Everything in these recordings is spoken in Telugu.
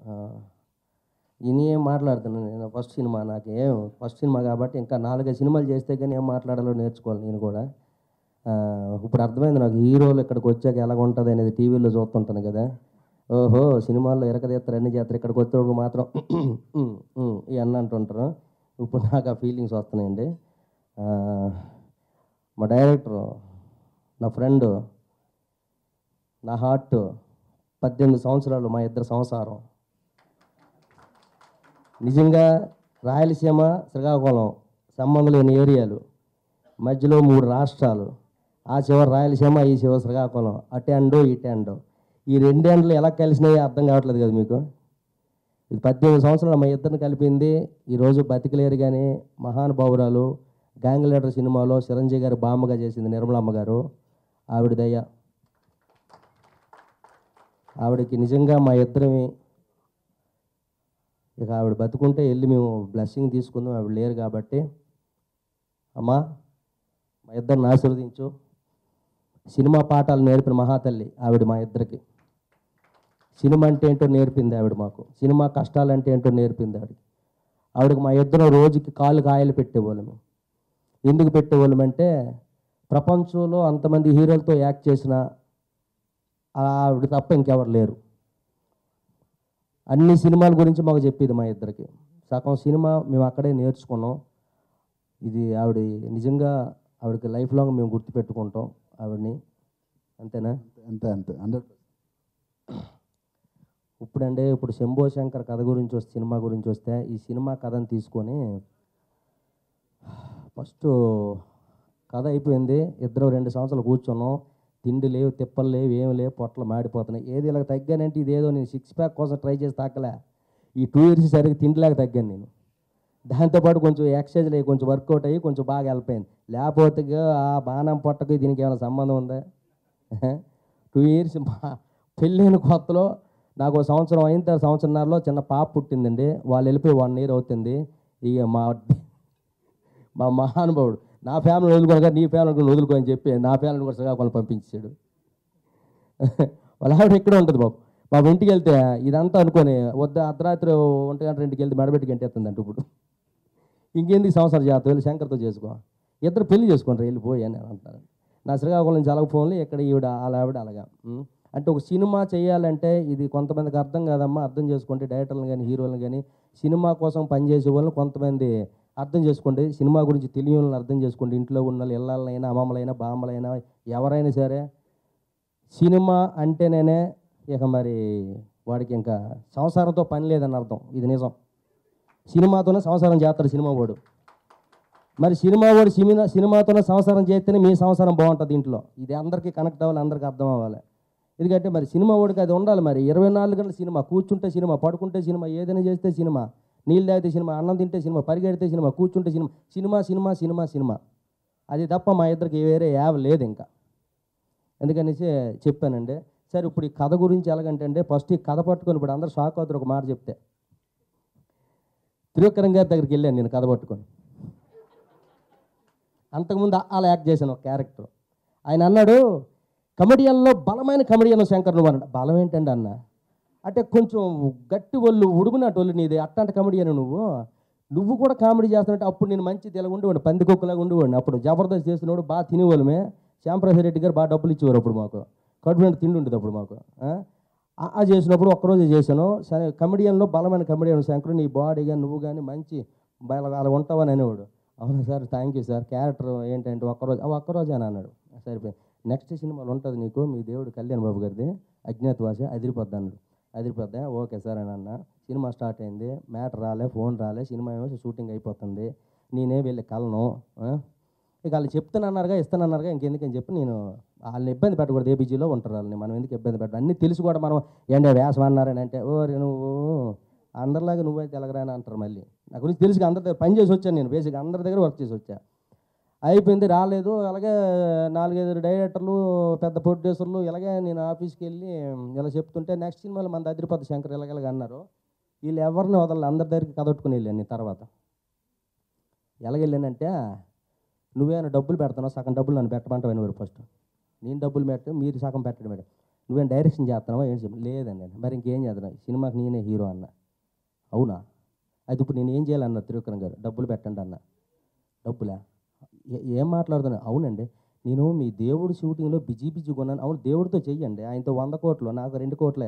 ఈయన ఏం మాట్లాడుతున్నాను నేను ఫస్ట్ సినిమా నాకు ఏం ఫస్ట్ సినిమా కాబట్టి ఇంకా నాలుగైదు సినిమాలు చేస్తే కానీ ఏం మాట్లాడాలో నేర్చుకోవాలి నేను కూడా ఆ, ఇప్పుడు అర్థమైంది నాకు హీరోలు ఇక్కడికి వచ్చాక ఎలాగ ఉంటుంది అనేది టీవీలో చూస్తుంటాను కదా ఓహో సినిమాల్లో ఎరకదీస్తారు అన్ని చేస్తారు ఇక్కడికి వచ్చేవాడు మాత్రం ఈ అన్న అంటుంటారు ఇప్పుడు నాకు ఆ ఫీలింగ్స్ వస్తున్నాయండి ఆ, మా డైరెక్టరు నా ఫ్రెండ్ నా హార్ట్ పద్దెనిమిది సంవత్సరాలు మా ఇద్దరు సంసారం నిజంగా రాయలసీమ శ్రీకాకుళం సంబంధం లేని ఏరియాలు మధ్యలో మూడు రాష్ట్రాలు ఆ చివరి రాయలసీమ ఈ చివరి శ్రీకాకుళం అటెండో ఇటెండో ఈ రెండేండ్లు ఎలా కలిసినాయో అర్థం కావట్లేదు కదా మీకు ఇది పద్దెనిమిది సంవత్సరాలు మా ఇద్దరిని కలిపింది ఈరోజు బతికలేరు కానీ మహానుభావురాలు గ్యాంగ్ లీడర్ సినిమాలో చిరంజీవి గారు బామ్మగా చేసింది నిర్మలమ్మ గారు ఆవిడ దయ ఆవిడకి నిజంగా మా ఇద్దరమి ఇక ఆవిడ బతుకుంటే వెళ్ళి మేము బ్లెస్సింగ్ తీసుకుందాం ఆవిడ లేరు కాబట్టి అమ్మా మా ఇద్దరిని ఆశీర్వదించు సినిమా పాఠాలు నేర్పిన మహాతల్లి ఆవిడ మా ఇద్దరికి సినిమా అంటే ఏంటో నేర్పింది ఆవిడ మాకు సినిమా కష్టాలు అంటే ఏంటో నేర్పింది ఆవిడ ఆవిడకి మా ఇద్దరం రోజుకి కాళ్ళు కాయలు పెట్టేవాళ్ళము ఎందుకు పెట్టేవాళ్ళం అంటే ప్రపంచంలో అంతమంది హీరోలతో యాక్ట్ చేసిన ఆవిడ తప్ప ఇంకెవరు లేరు అన్ని సినిమాల గురించి మాకు చెప్పేది మా ఇద్దరికి సగం సినిమా మేము అక్కడే నేర్చుకున్నాం ఇది ఆవిడ నిజంగా ఆవిడకి లైఫ్ లాంగ్ మేము గుర్తుపెట్టుకుంటాం ఆవిడని అంతేనా అంతే అంతే హండ్రెడ్ ఇప్పుడంటే ఇప్పుడు శంభో శంకర్ కథ గురించి వస్తే సినిమా గురించి వస్తే ఈ సినిమా కథను తీసుకొని ఫస్ట్ కథ అయిపోయింది ఇద్దరు రెండు సంవత్సరాలు కూర్చున్నాం తిండి లేవు తిప్పలు లేవు ఏం లేవు పొట్టలు మాడిపోతున్నాయి ఏది ఇలా తగ్గానంటే ఇదేదో నేను సిక్స్ ప్యాక్ కోసం ట్రై చేసి తాకలే ఈ టూ ఇయర్స్ సరిగ్గా తిండిలాగా తగ్గాను నేను దాంతోపాటు కొంచెం ఎక్సర్సైజ్ అయ్యి కొంచెం వర్కౌట్ అయ్యి కొంచెం బాగా హెల్ప్ అయింది లేకపోతే ఆ బాణం పొట్టకి దీనికి ఏమైనా సంబంధం ఉందా టూ ఇయర్స్ పెళ్ళైన కొత్తలో నాకు ఒక సంవత్సరం అయిన తర్వాత సంవత్సరంన్నరలో చిన్న పాప పుట్టిందండి వాళ్ళు వెళ్ళిపోయి వన్ ఇయర్ అవుతుంది ఇక మా మా మహానుభావుడు నా ఫ్యామిలీ వదులుకోగా నీ ఫ్యామిలీ కూడా వదులుకో అని చెప్పి నా ఫ్యామిలీ కూడా శ్రీకాకుళం పంపించాడు వాళ్ళ ఆవిడ ఇక్కడే ఉంటుంది బాబు బాబు ఇంటికి వెళ్తే ఇదంతా అనుకొని వద్ద అర్ధరాత్రి ఒంటి గంట రెండుకి వెళ్తే మెడబెట్టి గంటేస్తుందంట ఇప్పుడు ఇంకెందుకు సంవత్సరం చేస్తావు వెళ్ళి శంకర్తో చేసుకో ఇద్దరు పెళ్లి చేసుకుంటారు వెళ్ళిపోయి అని అంటారు నా శ్రీకాకుళం నుంచి అలాగ ఫోన్లు ఇక్కడ ఈవిడ అలా ఆవిడ అలాగా ఉం. అంటే ఒక సినిమా చేయాలంటే ఇది కొంతమందికి అర్థం కాదమ్మా అర్థం చేసుకోండి డైరెక్టర్లను కానీ హీరోలను కానీ సినిమా కోసం పనిచేసే వాళ్ళని కొంతమంది అర్థం చేసుకోండి సినిమా గురించి తెలియని వాళ్ళని అర్థం చేసుకోండి ఇంట్లో ఉన్న వాళ్ళు ఇళ్ళైనా అమ్మమ్మలైనా బామ్మలైనా ఎవరైనా సరే సినిమా అంటేనే ఇక మరి వాడికి ఇంకా సంసారంతో పని లేదని అర్థం ఇది నిజం సినిమాతోనే సంసారం చేస్తాడు సినిమా వాడు మరి సినిమా వాడు సినిమా సినిమాతోనే సంసారం చేస్తేనే మీ సంసారం బాగుంటుంది ఇంట్లో ఇది అందరికీ కనెక్ట్ అవ్వాలి అందరికీ అర్థం అవ్వాలి ఎందుకంటే మరి సినిమా వాడికి అది ఉండాలి మరి ఇరవై నాలుగు గంటల సినిమా కూర్చుంటే సినిమా పడుకుంటే సినిమా ఏదైనా చేస్తే సినిమా నీళ్ళు తాగితే సినిమా అన్నం తింటే సినిమా పరిగెడితే సినిమా కూర్చుంటే cinema cinema cinema cinema cinema అది తప్ప మా ఇద్దరికి వేరే యావ లేదు ఇంకా ఎందుకనేసి చెప్పానండి సరే ఇప్పుడు ఈ కథ గురించి ఎలాగంటే అంటే ఫస్ట్ ఈ కథ పట్టుకొని ఇప్పుడు అందరూ షాక్ అవుతారు ఒక మాట చెప్తే త్రివిక్రమ్ గారి దగ్గరికి వెళ్ళాను నేను కథ పట్టుకొని అంతకుముందు అలా యాక్ట్ చేశాను ఒక క్యారెక్టర్ ఆయన అన్నాడు కమెడియన్లో బలమైన కమెడియన్ శంకర్ నువ్వు అన్నాడు బలం ఏంటండి అన్న అంటే కొంచెం గట్టి ఒళ్ళు ఉడుగునట్టు ఒళ్ళు నీది అట్లాంటి కమెడియన్ నువ్వు నువ్వు కూడా కామెడీ చేస్తున్నట్టు అప్పుడు నేను మంచి తెలగ ఉండేవాడిని పందికొక్కులాగా ఉండేవాడిని అప్పుడు జబర్దస్త్ చేస్తున్నాడు బాగా తినేవాళ్ళమే శ్యాంప్రసాద్ రెడ్డి గారు బాగా డబ్బులు ఇచ్చేవారు అప్పుడు మాకు కడుపు తిండి ఉండేది అప్పుడు మాకు ఆ? ఆ ఆ చేసినప్పుడు ఒక్కరోజే చేశాను సరే కమెడియన్లో బలమైన కమెడియన్ శంకరు నీ బాడీ కానీ నువ్వు కానీ మంచి బల అలా ఉంటావని అనేవాడు అవును sir thank you sir character ఏంటంటే ఒక్కరోజు ఆ ఒక్కరోజే అని అన్నాడు సరిపోయింది నెక్స్ట్ సినిమాలో ఉంటుంది నీకు మీ దేవుడు కళ్యాణ్ బాబు గారిది అజ్ఞాతవాస అదిరిపోద్ది అన్నాడు అదిరిపోద్దా ఓకే సార్ అని అన్న సినిమా స్టార్ట్ అయింది మ్యాటర్ రాలే ఫోన్ రాలే సినిమా ఏమో షూటింగ్ అయిపోతుంది నేనే వెళ్ళి కలను ఆ? ఇక వాళ్ళు చెప్తానన్నారుగా ఇస్తానన్నారుగా ఇంకెందుకని చెప్పి నేను వాళ్ళని ఇబ్బంది పెట్టకూడదు ఏబీజీలో ఉంటారు వాళ్ళని మనం ఎందుకు ఇబ్బంది పెట్టడం అన్నీ తెలిసి కూడా మనం ఏంటో వేసం అన్నారని అంటే ఓ రే నువ్వు అందరిలాగా నువ్వైతే ఎలాగరా అని అంటారు మళ్ళీ నా గురించి తెలిసి అందరి దగ్గర పని చేసి వచ్చాను నేను బేసిక్ అందరి దగ్గర వర్క్ చేసి వచ్చా అయిపోయింది రాలేదు అలాగే నాలుగైదు డైరెక్టర్లు పెద్ద ప్రొడ్యూసర్లు ఇలాగే నేను ఆఫీస్కి వెళ్ళి ఇలా చెప్తుంటే నెక్స్ట్ సినిమాలో మన అదిరిపతి శంకర్ ఇలాగ అన్నారు వీళ్ళు ఎవరిని వదలరు అందరి దగ్గరికి కదొట్టుకుని వెళ్ళాను నేను తర్వాత ఎలాగెళ్ళానంటే నువ్వేమైనా డబ్బులు పెడతావు సగం డబ్బులు నన్ను పెట్టమంటావు వారు ఫస్ట్ నేను డబ్బులు పెట్ట మీరు సగం పెట్టడం మేడం నువ్వేం డైరెక్షన్ చేస్తున్నావా ఏం చెప్పి లేదండి నేను. మరి ఇంకేం చేస్తున్నావు సినిమాకి నేనే హీరో అన్న అవునా అది ఇప్పుడు నేను ఏం చేయాలన్న త్రివిక్రమ్ గారు డబ్బులు పెట్టండి అన్న డబ్బులా ఏ- ఏం మాట్లాడుతున్నా అవునండి నేను మీ దేవుడు షూటింగ్లో బిజీ బిజీ కొన్నాను అవును దేవుడితో చెయ్యండి ఆయనతో వంద కోట్లు నాకు రెండు కోట్లే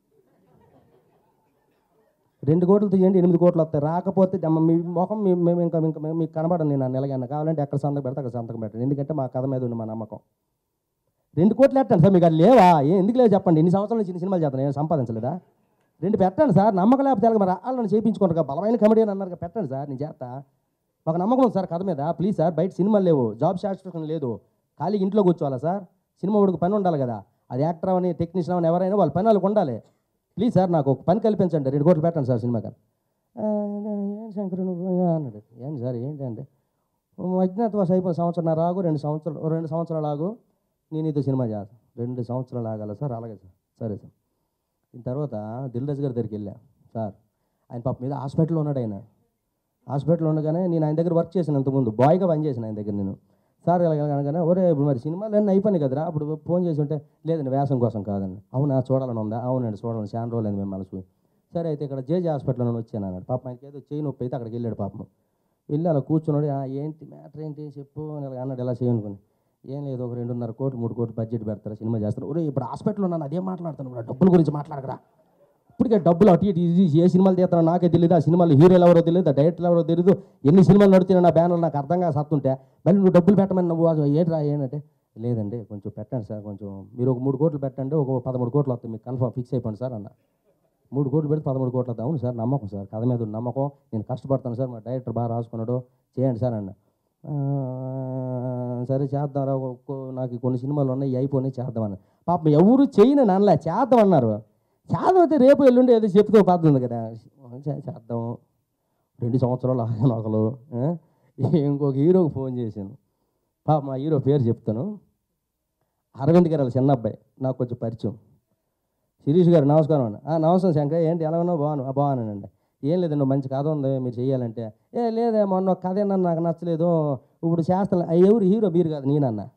రెండు కోట్లు తీయండి ఎనిమిది కోట్లు వస్తాయి రాకపోతే అమ్మ మీ ముఖం మీ- మేము ఇంకా ఇంకా మేము మీకు కనబడండి నేను నెలగన్న కావాలంటే ఎక్కడ సంతకం పెడితే అక్కడ సంతకం పెట్టండి ఎందుకంటే మా కథ మీద ఉంది మా నమ్మకం రెండు కోట్లు పెట్టండి సార్ మీకు అది లేవా ఏ ఎందుకు లేవు చెప్పండి ఇన్ని సంవత్సరాల నుంచి ఇన్ని సినిమాలు చేస్తాను నేను సంపాదించలేదా రెండు పెట్టండి సార్ నమ్మకం లేకపోతే ఎలాగ మరి వాళ్ళని చేయించుకుంటారు కదా, బలమైన కమెడియన్ అన్నారు కదా, పెట్టండి సార్ నేను చేస్తా ఒక నమ్మకం ఉంది సార్ కథ మీద ప్లీజ్ సార్ బయట సినిమాలు లేవు జాబ్ సాటిస్ఫాక్షన్ లేదు ఖాళీ ఇంట్లో కూర్చోవాలా సార్ సినిమా వాడికి పని ఉండాలి కదా అది యాక్టర్ అవని టెక్నీషియన్ అవని ఎవరైనా వాళ్ళ పని వాళ్ళకి ఉండాలి ప్లీజ్ సార్ నాకు ఒక పని కల్పించండి రెండు కోట్లు పెట్టండి సార్ సినిమాకి ఏం శంకర్ నువ్వు అన్నాడు ఏంటి సార్ ఏంటంటే అజ్ఞాతవాస అయిపోయిన సంవత్సరం ఆగు రెండు సంవత్సరాలు రెండు సంవత్సరాలు ఆగు నేను ఇదో సినిమా చేస్తాను రెండు సంవత్సరాలు ఆగాల సార్ అలాగే సార్ సరే సార్ దీని తర్వాత దిల్రాజ్ గారి దగ్గరికి వెళ్ళా సార్ ఆయన పాప మీద హాస్పిటల్లో ఉన్నాడు ఆయన హాస్పిటల్లో ఉండగానే నేను ఆయన దగ్గర వర్క్ చేశాను అంతకుముందు బాయ్గా పని చేశాను ఆయన దగ్గర నేను సార్ ఇలా అనగానే ఒరే ఇప్పుడు మరి సినిమాలు అన్నీ అయిపోయినాయి కదరా అప్పుడు ఫోన్ చేసి ఉంటే లేదండి వ్యాసం కోసం కాదండి అవునా చూడాలని ఉందా అవునండి చూడాలని చాలా రోజులు అయింది మిమ్మల్ని చూసి సరే అయితే ఇక్కడ జేజే హాస్పిటల్లో నుండి వచ్చాను అన్నాడు పాప ఆయనకి ఏదో చేయి నొప్పి అయితే అక్కడికి వెళ్ళాడు పాపం వెళ్ళి అలా కూర్చున్నాడు "ఆ, ఏంటి మ్యాటర్ ఏంటి చెప్పు అని ఇలా అన్నాడు ఎలా చేయనుకుని ఏం లేదు ఒక రెండున్నర కోట్లు మూడు కోట్లు బడ్జెట్ పెడతారు సినిమా చేస్తారు ఒరే ఇప్పుడు హాస్పిటల్లో నన్ను అదే మాట్లాడుతాను ఇప్పుడు డబ్బుల గురించి మాట్లాడకరా ఇప్పటికే డబ్బులు అటు ఇటు ఇది ఏ సినిమాలు తీస్తానో నాకే తెలియదు ఆ సినిమాలు హీరోలు ఎవరో తెలియదు ఆ డైరెక్టర్లు ఎవరో తెలియదు ఎన్ని సినిమాలు నడుతున్నాయి నా బ్యానర్ నాకు అర్థంగా సత్తుంటే మళ్ళీ నువ్వు డబ్బులు పెట్టమని నువ్వు అది ఏంట్రా ఏంటంటే లేదండి కొంచెం పెట్టండి సార్ కొంచెం మీరు ఒక మూడు కోట్లు పెట్టండి ఒక పదమూడు కోట్లు వస్తాయి మీకు కన్ఫర్మ్ ఫిక్స్ అయిపోండి సార్ అన్న మూడు కోట్లు పెడితే పదమూడు కోట్లు వస్తాయి అవును సార్ నమ్మకం సార్ కథ మీద ఉన్న నమ్మకం నేను కష్టపడతాను సార్ మా డైరెక్టర్ బాగా రాసుకున్నాడు చేయండి సార్ అన్న "ఆ, సరే చేద్దాం రా ఒక్కో- నాకు కొన్ని సినిమాలు ఉన్నాయి ఇవి అయిపోయినాయి చేద్దామని పాపం ఎవరు చేయను అనలే చేద్దాం అన్నారు చేద్దాం అయితే రేపు ఎల్లుండి ఏదో చెప్తూ పద్ధతి ఉంది కదా చే- చేద్దాం రెండు సంవత్సరాలు ఆగాను ఒకరు ఆ? ఇంకొక హీరోకి ఫోన్ చేశాను పాప మా హీరో పేరు చెప్తాను అరవింద్ గారు వాళ్ళ చిన్న అబ్బాయి నాకు కొంచెం పరిచయం శిరీష్ గారు నమస్కారం అండి "ఆ, నమస్కారం శంకర్ ఏంటి ఎలా ఉన్నావు బాగున్నా "ఆ, బాగున్నానండి ఏం లేదండి మంచి కథ ఉంది మీరు చేయాలంటే ఏ లేదే మొన్న ఒక కథ ఏమన్నా నాకు నచ్చలేదు ఇప్పుడు చేస్తాను "ఆ, ఎవరు హీరో మీరు కాదు నేనన్నా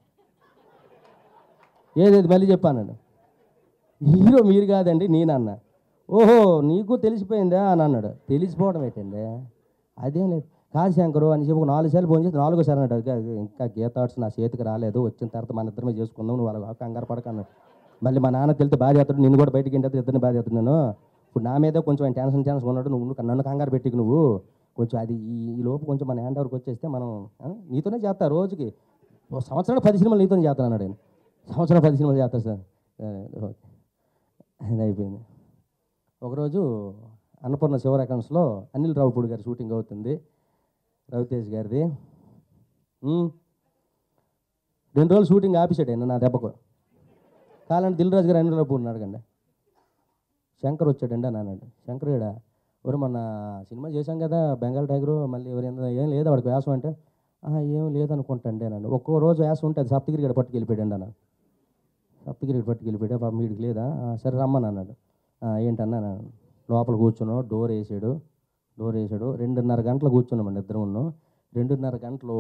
ఏదేది మళ్ళీ చెప్పానండి హీరో మీరు కాదండి నేనన్నా ఓహో నీకు తెలిసిపోయిందా అని అన్నాడు తెలిసిపోవడం ఏంటండి అదేం లేదు కాదు శంకరు అని చెప్పి ఒక నాలుగు సార్లు ఫోన్ చేసి నాలుగో సార్ అన్నాడు "ఇంకా- ఇంకా గీతాట్స్ నా చేతికి రాలేదు వచ్చిన తర్వాత మన ఇద్దరమే చేసుకుందాం నువ్వు వాళ్ళ కంగారు పడక అన్నాడు మళ్ళీ మా నాన్న తెలితే బాధ చేస్తాడు నిన్ను కూడా బయటికి ఇంటి ఇద్దరిని బాధ చేస్తాడు నేను ఇప్పుడు నా మీద కొంచెం ఆయన టెన్షన్ టెన్షన్ ఉన్నాడు నువ్వు నువ్వు నన్ను కంగారు పెట్టికి నువ్వు కొంచెం అది ఈ ఈ లోపు కొంచెం మన హ్యాండ్ ఓవర్కి వచ్చేస్తే మనం ఆ, నీతోనే చేస్తా రోజుకి ఓ సంవత్సరాలు పది సినిమాలు నీతోనే చేస్తాను అన్నాడు ఆయన సంవత్సరం పది సినిమాలు చేస్తారు సార్ సరే, ఓకే అది అయిపోయింది ఒకరోజు అన్నపూర్ణ శివర్ అకౌంట్స్లో అనిల్ రావుపూడి గారి షూటింగ్ అవుతుంది రవితేజ్ గారిది ఉమ్. రెండు రోజులు షూటింగ్ ఆపేసాడు ఆయన నా దెబ్బకు కాలంటే దిల్ రాజు గారు అనిల్ రావుపూడిని అడగండి శంకర్ వచ్చాడండి అని అన్నాడు శంకర్ గడ ఎవరు మొన్న సినిమా చేశాం కదా బెంగాల్ టైగరు మళ్ళీ ఎవరు ఎంత- ఏం లేదు వాడికి వ్యాసం అంటే "ఆహా, ఏం లేదనుకుంటాండి అన్నాడు ఒక్కో రోజు వ్యాసం ఉంటే అది సప్తగిరి గడ పట్టుకెళ్ళిపోయాడు అన్నాడు సప్తగిరి పట్టుకెళ్ళిపోయాడు పాపం వీడికి లేదా "ఆ, సరే రమ్మని అన్నాడు "ఆ, ఏంటన్నా అన్నాను. లోపల కూర్చున్నాడు డోర్ వేసాడు డోర్ వేసాడు రెండున్నర గంటలు కూర్చున్నామండి ఇద్దరు ఉన్నాం రెండున్నర గంటలు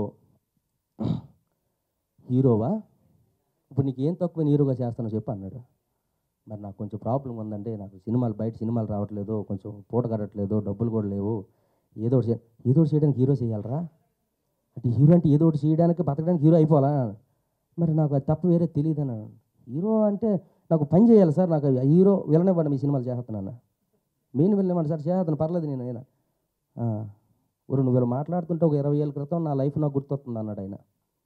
హీరోవా ఇప్పుడు నీకు ఏం తక్కువ హీరోగా చేస్తానో చెప్పు అన్నాడు మరి నాకు కొంచెం ప్రాబ్లం ఉందండి నాకు సినిమాలు బయట సినిమాలు రావట్లేదు కొంచెం పూట కట్టట్లేదు డబ్బులు కూడా లేవు ఏదో ఒకటి చే- ఏదో ఒకటి చేయడానికి హీరో చేయాలరా అంటే హీరో అంటే ఏదో ఒకటి చేయడానికి బతకడానికి హీరో అయిపోవాలా మరి నాకు అది తప్ప వేరే తెలియదు అన్నాను హీరో అంటే నాకు పని చేయాలి సార్ నాకు హీరో వెళ్ళనివ్వండి మీ సినిమాలు చేస్తున్నాను మెయిన్ వెళ్ళనివ్వండి సార్ చేస్తాను పర్లేదు నేను అయినా ఊరు నువ్వు ఇలా మాట్లాడుతుంటే ఒక ఇరవై ఏళ్ళ క్రితం నా లైఫ్ నాకు గుర్తొస్తుంది అన్నాడు ఆయన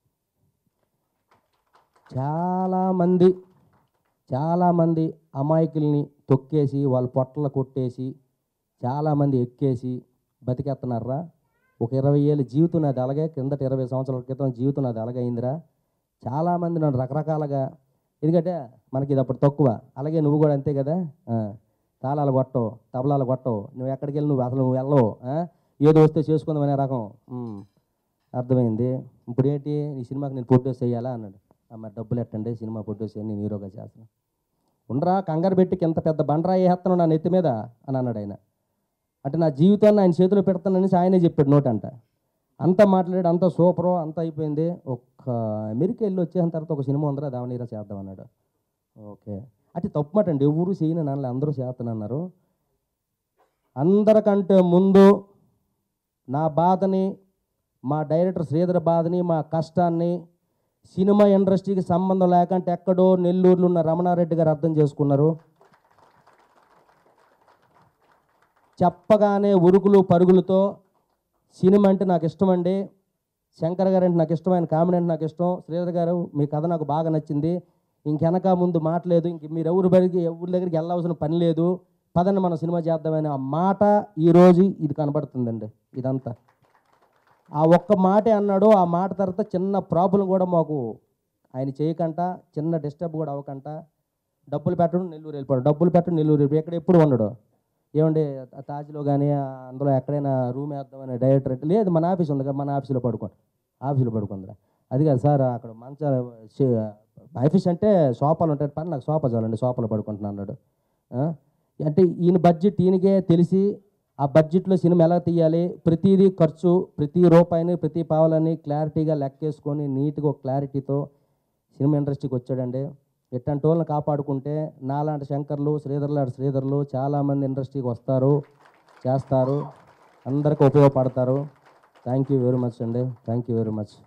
చాలామంది చాలామంది అమాయకుల్ని తొక్కేసి వాళ్ళ పొట్టలు కొట్టేసి చాలామంది ఎక్కేసి బతికేస్తున్నారా ఒక ఇరవై ఏళ్ళ జీవితం నాది అలాగే కిందట ఇరవై సంవత్సరాల క్రితం జీవితం నాది అలాగే అయిందిరా చాలామంది నన్ను రకరకాలుగా ఎందుకంటే మనకి ఇది అప్పుడు తక్కువ అలాగే నువ్వు కూడా అంతే కదా ఆ, తాళాలు కొట్టవు తబలాలు కొట్టవు నువ్వు ఎక్కడికి వెళ్ళి నువ్వు అసలు నువ్వు వెళ్ళవు ఆ? ఏదో వస్తే చేసుకుందాం అనే రకం ఉమ్. అర్థమైంది ఇప్పుడు ఏంటి ఈ సినిమాకి నేను ప్రొడ్యూస్ చేయాలా అన్నాడు "ఆ, మరి డబ్బులు ఎట్టండి సినిమా ప్రొడ్యూస్ చేయండి నేను హీరోగా చేస్తాను ఉండరా కంగారు పెట్టి ఎంత పెద్ద బండరాయి వేస్తాను నా నెత్తి మీద అని అన్నాడు ఆయన అంటే నా జీవితాన్ని ఆయన చేతిలో పెడతానని ఆయనే చెప్పాడు నోట్ అంట అంత మాట్లాడాడు అంత సూపరు అంత అయిపోయింది ఒక్క అమెరికా వెళ్ళి వచ్చేసిన తర్వాత ఒక సినిమా ఉందిరా దావనీరా చేద్దాం అన్నాడు ఓకే అంటే తప్పు మాట అండి ఎవరు చేయను నాన్న అందరూ చేస్తానన్నారు అందరికంటే ముందు నా బాధని మా డైరెక్టర్ శ్రీధర్ బాధని మా కష్టాన్ని సినిమా ఇండస్ట్రీకి సంబంధం లేకంటే ఎక్కడో నెల్లూరులో ఉన్న రమణారెడ్డి గారు అర్థం చేసుకున్నారు చెప్పగానే ఉరుకులు పరుగులతో సినిమా అంటే నాకు ఇష్టం అండి శంకర్ గారు అంటే నాకు ఇష్టం ఆయన కామెడీ అంటే నాకు ఇష్టం శ్రీధర్ గారు మీ కథ నాకు బాగా నచ్చింది ఇంకెనక ముందు మాట లేదు ఇంక మీరు ఎవరి బడికి ఎవరి దగ్గరికి వెళ్ళవలసిన పని లేదు పదండి మనం సినిమా చేద్దామని ఆ మాట ఈరోజు ఇది కనబడుతుందండి ఇదంతా ఆ ఒక్క మాటే అన్నాడు ఆ మాట తర్వాత చిన్న ప్రాబ్లం కూడా మాకు ఆయన చేయకంట చిన్న డిస్టర్బ్ కూడా అవ్వకంట డబ్బులు పెట్టడం నెల్లూరు వెళ్ళిపోవడం డబ్బులు పెట్టడం నెల్లూరు వెళ్ళిపోయి ఎక్కడ ఎప్పుడు ఉండడు ఏమండి ఆ తాజ్లో కానీ అందులో ఎక్కడైనా రూమ్ వేద్దామని డైరెక్టర్ అంటే లేదు మన ఆఫీస్ ఉంది కదా మన ఆఫీస్లో పడుకోండి ఆఫీస్లో పడుకుందిరా అది కాదు సార్ అక్కడ మంచాల ఆఫీస్ అంటే సోఫాలు ఉంటాయి పని నాకు సోఫా చాలండి సోఫాలో పడుకుంటున్నాను అన్నాడు ఆ? అంటే ఈయన బడ్జెట్ ఈయనకే తెలిసి ఆ బడ్జెట్లో సినిమా ఎలా తీయాలి ప్రతిదీ ఖర్చు ప్రతి రూపాయిని ప్రతి పావలని క్లారిటీగా లెక్కేసుకొని నీట్గా ఒక క్లారిటీతో సినిమా ఇండస్ట్రీకి వచ్చాడండి ఇట్లాంటి వాళ్ళని కాపాడుకుంటే నాలాంటి శంకర్లు శ్రీధర్ లాంటి శ్రీధర్లు చాలామంది ఇండస్ట్రీకి వస్తారు చేస్తారు అందరికీ ఉపయోగపడతారు థ్యాంక్ యూ వెరీ మచ్ అండి థ్యాంక్ యూ వెరీ మచ్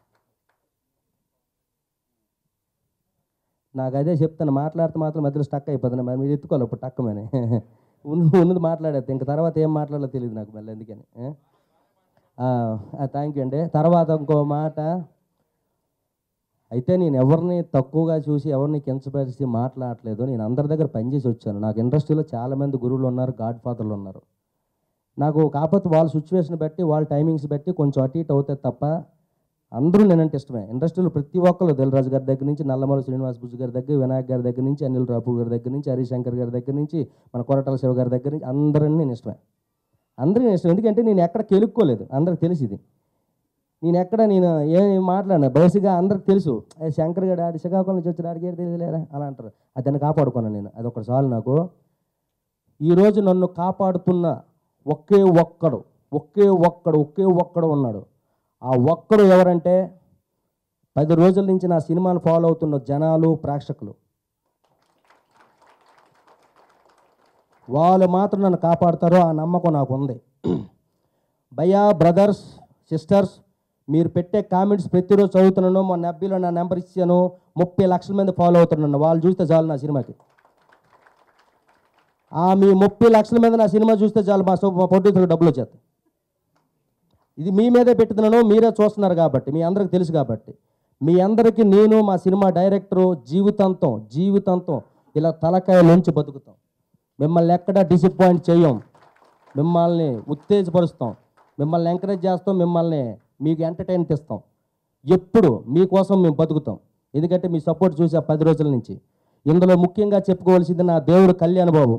నాకు అదే చెప్తాను మాట్లాడితే మాత్రం మధ్యలో స్టక్ అయిపోతుంది మరి మీరు ఎత్తుకోవాలి ఇప్పుడు టక్కమని ఉన్న ఉన్నది మాట్లాడేది ఇంకా తర్వాత ఏం మాట్లాడాలో తెలియదు నాకు మళ్ళీ ఎందుకని థ్యాంక్ యూ అండి తర్వాత ఇంకో మాట అయితే నేను ఎవరిని తక్కువగా చూసి ఎవరిని కించపరిచి మాట్లాడట్లేదు నేను అందరి దగ్గర పనిచేసి వచ్చాను నాకు ఇండస్ట్రీలో చాలామంది గురువులు ఉన్నారు గాడ్ ఫాదర్లు ఉన్నారు నాకు కాకపోతే వాళ్ళ సిచ్యువేషన్ బట్టి వాళ్ళ టైమింగ్స్ బట్టి కొంచెం అటు ఇటు అవుతుంది తప్ప అందరూ నేనంటే ఇష్టమే ఇండస్ట్రీలో ప్రతి ఒక్కరు దిల్రాజు గారి దగ్గర నుంచి నల్లమల శ్రీనివాస్ బుజ్జు గారి దగ్గర వినాయక్ గారి దగ్గర నుంచి అనిల్ రాపూర్ గారి దగ్గర నుంచి హరిశంకర్ గారి దగ్గర నుంచి మన కొరటాల శివ గారి దగ్గర నుంచి అందరినీ నేను ఇష్టమే అందరికీ నేను ఇష్టం ఎందుకంటే నేను ఎక్కడ కెలుక్కోలేదు అందరికి తెలిసి ఇది నేను ఎక్కడ నేను ఏం మాట్లాడినా బేసిక్గా అందరికి తెలుసు ఏ శంకర్ గడు ఆడి శ్రీకాకుళం నుంచి వచ్చాడు ఆడికి ఏడు తెలియలేరా అలా అంటారు అది దాన్ని కాపాడుకున్నాను నేను అది ఒకటి చాలు నాకు ఈరోజు నన్ను కాపాడుతున్న ఒకే ఒక్కడు ఒకే ఒక్కడు ఒకే ఒక్కడు ఉన్నాడు ఆ ఒక్కడు ఎవరంటే పది రోజుల నుంచి నా సినిమాను ఫాలో అవుతున్న జనాలు ప్రేక్షకులు వాళ్ళు మాత్రం నన్ను కాపాడుతారో ఆ నమ్మకం నాకు ఉంది భయ్యా బ్రదర్స్ సిస్టర్స్ మీరు పెట్టే కామెంట్స్ ప్రతిరోజు చదువుతున్నాను మా నబ్బీలో నా నెంబర్ ఇచ్చాను ముప్పై లక్షల మంది ఫాలో అవుతున్నాను వాళ్ళు చూస్తే చాలు నా సినిమాకి ఆ మీ ముప్పై లక్షల మీద నా సినిమా చూస్తే చాలు మా సో- మా ప్రొడ్యూసర్కి డబ్బులు వచ్చేస్తాయి ఇది మీ మీదే పెట్టుతున్నాను మీరే చూస్తున్నారు కాబట్టి మీ అందరికి తెలుసు కాబట్టి మీ అందరికీ నేను మా సినిమా డైరెక్టరు జీవితాంతం జీవితాంతం ఇలా తలకాయ నుంచి బతుకుతాం మిమ్మల్ని ఎక్కడ డిసప్పాయింట్ చేయం మిమ్మల్ని ఉత్తేజపరుస్తాం మిమ్మల్ని ఎంకరేజ్ చేస్తాం మిమ్మల్ని మీకు ఎంటర్టైన్ ఇస్తాం ఎప్పుడు మీకోసం మేము బతుకుతాం ఎందుకంటే మీ సపోర్ట్ చూసా పది రోజుల నుంచి ఇందులో ముఖ్యంగా చెప్పుకోవాల్సింది నా దేవుడు కళ్యాణ్ బాబు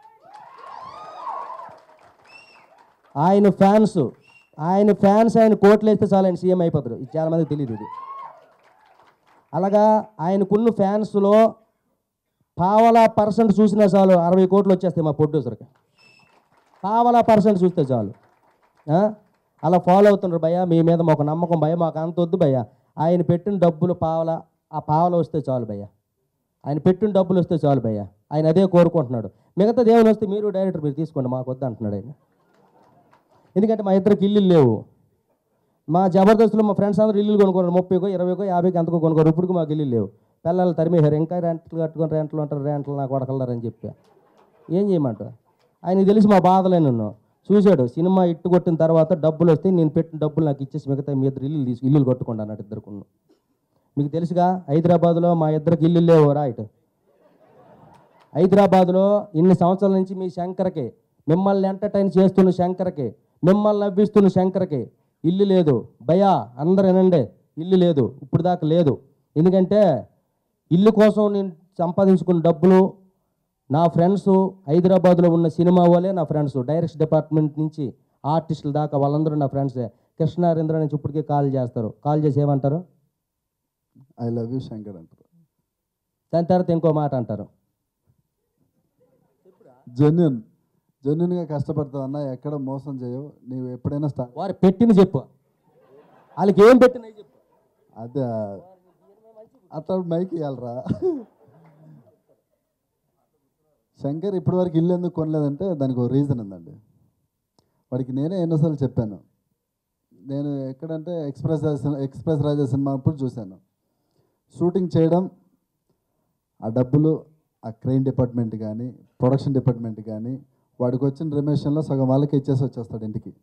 ఆయన ఫ్యాన్స్ ఆయన ఫ్యాన్స్ ఆయన కోట్లు వేస్తే చాలు ఆయన సీఎం అయిపోతారు ఇది చాలా మందికి తెలియదు ఇది అలాగా ఆయనకున్న ఫ్యాన్స్లో పావలా పర్సెంట్ చూసినా చాలు అరవై కోట్లు వచ్చేస్తాయి మా ప్రొడ్యూసర్కి పావలా పర్సెంట్ చూస్తే చాలు ఆ? అలా ఫాలో అవుతున్నారు భయ్య మీ మీద మాకు నమ్మకం భయ మాకు అంత వద్దు భయ్య ఆయన పెట్టిన డబ్బులు పావల ఆ పావల వస్తే చాలు భయ్య ఆయన పెట్టిన డబ్బులు వస్తే చాలు భయ్య ఆయన అదే కోరుకుంటున్నాడు మిగతా దేవుని వస్తే మీరు డైరెక్టర్ మీరు తీసుకోండి మాకు వద్దు అంటున్నాడు ఆయన ఎందుకంటే మా ఇద్దరికి ఇల్లు లేవు మా జబర్దస్త్లో మా ఫ్రెండ్స్ అందరూ ఇల్లు కొనుక్కున్నారు ముప్పైకో ఇరవైకో యాభైకి ఎంతకో కొనుక్కోరు ఇప్పుడు మాకు ఇల్లు లేవు పిల్లలు తరిమేశారు ఇంకా రెంట్లు కట్టుకొని రెంట్లు ఉంటారు రెంట్లు నాకు కొడకలరని చెప్పి ఏం చేయమంటావు ఆయనకి తెలిసి మా బాధలే నిన్ను చూశాడు సినిమా ఇట్టు కొట్టిన తర్వాత డబ్బులు వస్తే నేను పెట్టిన డబ్బులు నాకు ఇచ్చేసి మిగతా మీ ఇద్దరు ఇల్లు తీసు ఇల్లులు కొట్టుకోండి అన్నట్టు ఇద్దరుకున్నాను మీకు తెలుసుగా హైదరాబాద్లో మా ఇద్దరికి ఇల్లు లేవు రా ఇటు హైదరాబాద్లో ఇన్ని సంవత్సరాల నుంచి మీ శంకర్కి మిమ్మల్ని ఎంటర్టైన్ చేస్తున్న శంకర్కి మిమ్మల్ని నవ్విస్తున్న శంకర్కి ఇల్లు లేదు భయా అందరు వినండి ఇల్లు లేదు ఇప్పుడు దాకా లేదు ఎందుకంటే ఇల్లు కోసం నేను సంపాదించుకున్న డబ్బులు నా ఫ్రెండ్స్ హైదరాబాద్లో ఉన్న సినిమా వాళ్ళే నా ఫ్రెండ్స్ డైరెక్షన్ డిపార్ట్మెంట్ నుంచి ఆర్టిస్టుల దాకా వాళ్ళందరూ నా ఫ్రెండ్సే కృష్ణారేంద్ర నుంచి ఇప్పటికే కాల్ చేస్తారు కాల్ చేసి ఏమంటారు ఐ లవ్ యూ శంకర్ అంటారు దాని తర్వాత ఇంకో మాట అంటారు జెన్యున్ జెన్యున్గా కష్టపడతావు అన్న ఎక్కడ మోసం చేయవు నీవు ఎప్పుడైనా స్టా వారు పెట్టింది చెప్పు వాళ్ళకి ఏం పెట్టినాయి చెప్పు అదే అట్లా మైక్ ఇవ్వాలరా శంకర్ ఇప్పటివరకు ఇల్లు ఎందుకు కొనలేదంటే దానికి ఒక రీజన్ ఉందండి వాడికి నేనే ఎన్నోసార్లు చెప్పాను నేను ఎక్కడంటే express Raja cinema express Raja cinema అప్పుడు చూశాను షూటింగ్ చేయడం ఆ డబ్బులు ఆ క్రెయిన్ డిపార్ట్మెంట్ కానీ ప్రొడక్షన్ డిపార్ట్మెంట్ కానీ వాడికి వచ్చిన రిమేషన్లో సగం వాళ్ళకి ఇచ్చేసి వచ్చేస్తాడు ఇంటికి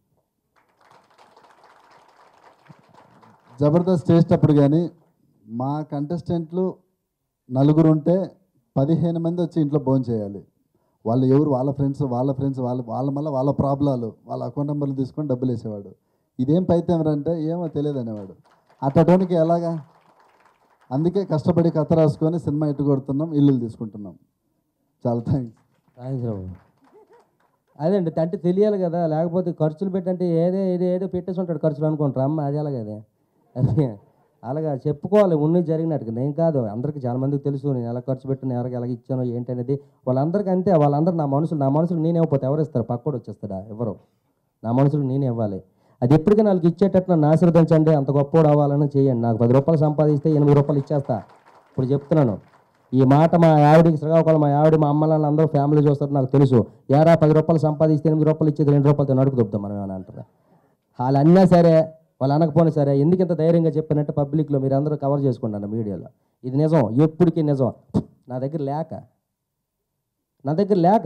జబర్దస్త్ చేసేటప్పుడు కానీ మా కంటెస్టెంట్లు నలుగురు ఉంటే పదిహేను మంది వచ్చి ఇంట్లో భోజనం చేయాలి వాళ్ళు ఎవరు వాళ్ళ ఫ్రెండ్స్ వాళ్ళ ఫ్రెండ్స్ వాళ్ళ వాళ్ళ మళ్ళీ వాళ్ళ ప్రాబ్లాలు వాళ్ళ అకౌంట్ నెంబర్లు తీసుకొని డబ్బులు వేసేవాడు ఇదేం పైతేమరా అంటే ఏమో తెలియదు అనేవాడు అట్టడానికి ఎలాగా అందుకే కష్టపడి కథ రాసుకొని సినిమా ఇట్టు కొడుతున్నాం ఇల్లులు తీసుకుంటున్నాం చాలా థ్యాంక్స్ థ్యాంక్స్ రావు అదేండి అంటే తెలియాలి కదా లేకపోతే ఖర్చులు పెట్టంటే ఏదే ఏదో ఏదో పెట్టేసి ఉంటాడు ఖర్చులు అనుకుంటారు అమ్మ అది ఎలాగదే అది అలాగా చెప్పుకోవాలి ఉన్నది జరిగినట్టుగా నేను కాదు అందరికీ చాలా మందికి తెలుసు నేను ఎలా ఖర్చు పెట్టాను ఎవరికి ఎలా ఇచ్చాను ఏంటి అనేది వాళ్ళందరికీ అంతే వాళ్ళందరూ నా మనుషులు నా మనుషులు నేను ఇవ్వకపోతే ఎవరు ఇస్తారు పక్కోడు వచ్చేస్తాడా ఎవరు నా మనుషులు నేను ఇవ్వాలి అది ఎప్పటికీ నాకు ఇచ్చేటట్టు నన్ను ఆశీర్వదించండి అంత గొప్పోడు అవ్వాలని చేయండి నాకు పది రూపాయలు సంపాదిస్తే ఎనిమిది రూపాయలు ఇచ్చేస్తా ఇప్పుడు చెప్తున్నాను ఈ మాట మా ఆవిడికి శ్రీకాకుళం మా ఆవిడ మా అమ్మ నాన్న అందరూ ఫ్యామిలీ చూస్తారు నాకు తెలుసు ఏరా పది రూపాయలు సంపాదిస్తే ఎనిమిది రూపాయలు ఇచ్చేది రెండు రూపాయలతో నడుకు దొబ్బుతాం మనం ఏమైనా అంటారా వాళ్ళు అన్నా సరే వాళ్ళు అనకపోయినా సరే ఎందుకు ఇంత ధైర్యంగా చెప్పినట్టు పబ్లిక్లో మీరు అందరూ కవర్ చేసుకుంటాను మీడియాలో ఇది నిజం ఎప్పటికీ నిజం నా దగ్గర లేక నా దగ్గర లేక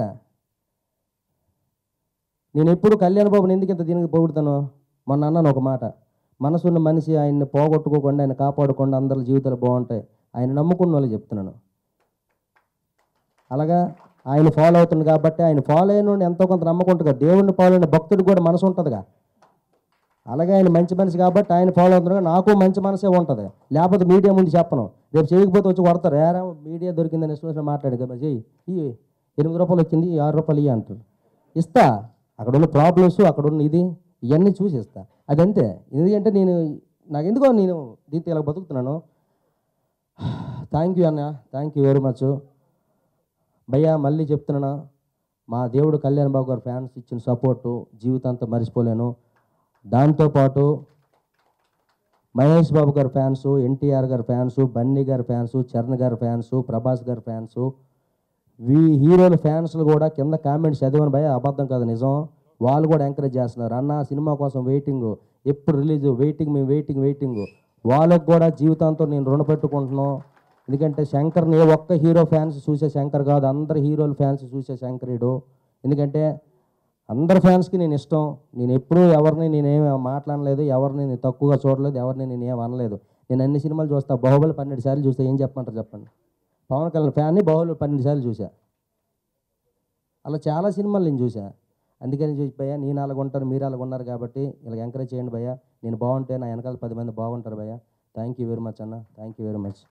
నేను ఎప్పుడు కళ్యాణ్ బాబుని ఎందుకు ఇంత దీనికి పొగుడుతాను మొన్న అన్నాను ఒక మాట మనసున్న మనిషి ఆయన్ని పోగొట్టుకోకుండా ఆయన కాపాడుకుండా అందరి జీవితాలు బాగుంటాయి ఆయన నమ్ముకున్న వాళ్ళు చెప్తున్నాను అలాగా ఆయన ఫాలో అవుతుంది కాబట్టి ఆయన ఫాలో అయిన ఎంతో కొంత నమ్మకం ఉంటుంది దేవుడిని ఫాలో అయిన భక్తుడికి కూడా మనసు ఉంటుందిగా అలాగే ఆయన మంచి మనిషి కాబట్టి ఆయన ఫాలో అవుతున్నాడు నాకు మంచి మనసే ఉంటుంది లేకపోతే మీడియా ముందు చెప్పను రేపు చేయకపోతే వచ్చి కొడతారు ఏరా మీడియా దొరికిందని ఇష్టం మాట్లాడు కదా చెయ్యి ఇయ్యి ఎనిమిది రూపాయలు వచ్చింది ఈ ఆరు రూపాయలు ఇయ్యి అంటారు ఇస్తా అక్కడ ఉన్న ప్రాబ్లమ్స్ అక్కడ ఉన్న ఇది ఇవన్నీ చూసి ఇస్తా అదంతే ఎందుకంటే నేను నాకు ఎందుకో నేను దీంతో ఇలా బతుకుతున్నాను థ్యాంక్ యూ అన్న థ్యాంక్ యూ వెరీ మచ్ భయ్యా మళ్ళీ చెప్తున్నాను మా దేవుడు కళ్యాణ్ బాబు గారు ఫ్యాన్స్ ఇచ్చిన సపోర్టు జీవితాంతం మర్చిపోలేను దాంతోపాటు మహేష్ బాబు గారి ఫ్యాన్స్ ఎన్టీఆర్ గారి ఫ్యాన్స్ బన్నీ గారి ఫ్యాన్స్ చరణ్ గారి ఫ్యాన్స్ ప్రభాస్ గారి ఫ్యాన్స్ వీ హీరోల ఫ్యాన్స్లు కూడా కింద కామెంట్స్ చదివాను భయ అబద్ధం కాదు నిజం వాళ్ళు కూడా ఎంకరేజ్ చేస్తున్నారు అన్న సినిమా కోసం వెయిటింగ్ ఎప్పుడు రిలీజ్ వెయిటింగ్ మేము వెయిటింగ్ వెయిటింగ్ వాళ్ళకు కూడా జీవితాంతం నేను రుణపెట్టుకుంటున్నాను ఎందుకంటే శంకర్ని ఏ ఒక్క హీరో ఫ్యాన్స్ చూసే శంకర్ కాదు అందరు హీరోల ఫ్యాన్స్ చూసే శంకరుడు ఎందుకంటే అందరి ఫ్యాన్స్కి నేను ఇష్టం నేను ఎప్పుడూ ఎవరిని నేనేం మాట్లాడలేదు ఎవరిని నేను తక్కువగా చూడలేదు ఎవరిని నేను ఏం అనలేదు నేను అన్ని సినిమాలు చూస్తా బాహుబలి పన్నెండు సార్లు చూస్తే ఏం చెప్పమంటారు చెప్పండి పవన్ కళ్యాణ్ ఫ్యాన్ని బాహుబలి పన్నెండు సార్లు చూసా అలా చాలా సినిమాలు నేను చూసా అందుకని చూసి భయ్యా నేను అలాగ ఉంటాను మీరు అలాగ ఉన్నారు కాబట్టి ఇలా ఎంకరేజ్ చేయండి భయ్యా నేను బాగుంటే నా వెనకాల పది మంది బాగుంటారు భయ్యా థ్యాంక్ యూ వెరీ మచ్ అన్న థ్యాంక్ యూ వెరీ మచ్